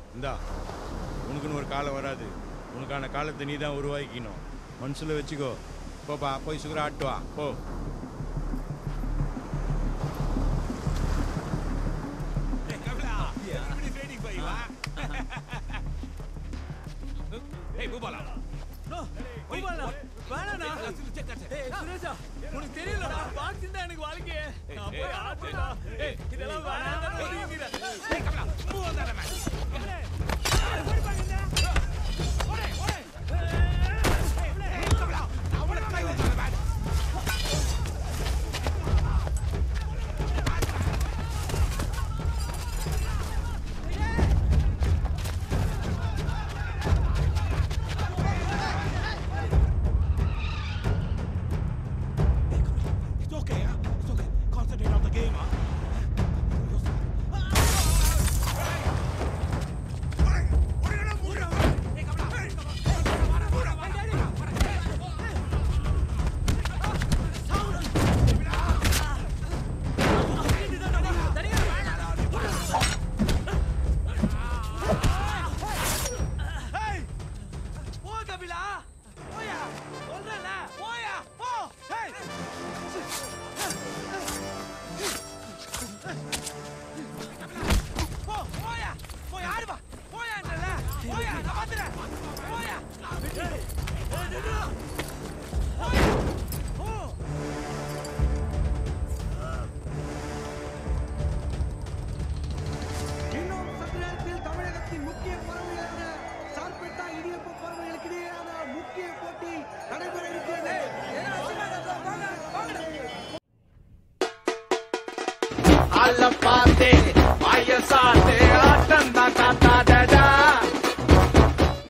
இந்தா உனக்குன்னு ஒரு காலம் வராது உனக்கான காலத்தை நீ தான் உருவாக்கிக்கணும் மனசில் வச்சுக்கோ போப்பா போய் சுகர ஆட்டு வா போ ஏய் பூபாலா பூபாலா, வேணாண்ணா. ஏய், சுரேஷா, உனக்கு தெரியலடா, boxing தான் எனக்கு வாழ்க்கையே. நான் போய் ஆடுறேன்டா. ஏய், இதெல்லாம் வேணாம்னு ஒதுங்கிக்கிறேன். ஏய் Kamala move on that man It's okay, huh? It's okay. Concentrate on the game, huh? போ, கபிலா. போயா. சொல்றேன்ல, போயா, போ. ஏய். போ, போயா. போய் ஆடு வா. போயான்றேன்ல. போயா, நான் பாத்துறேன். போயா. ஏய், ஏய், நில்லுடா. போயா. போ. இன்னும் சற்று நேரத்தில் தமிழகத்தின் முக்கிய பறவைகளான சார்பேட்டா இடியப்ப பறவைகளுக்கு இடையேயான முக்கிய போட்டி நடைபெற இருக்கிறது ஆள பார்த்தே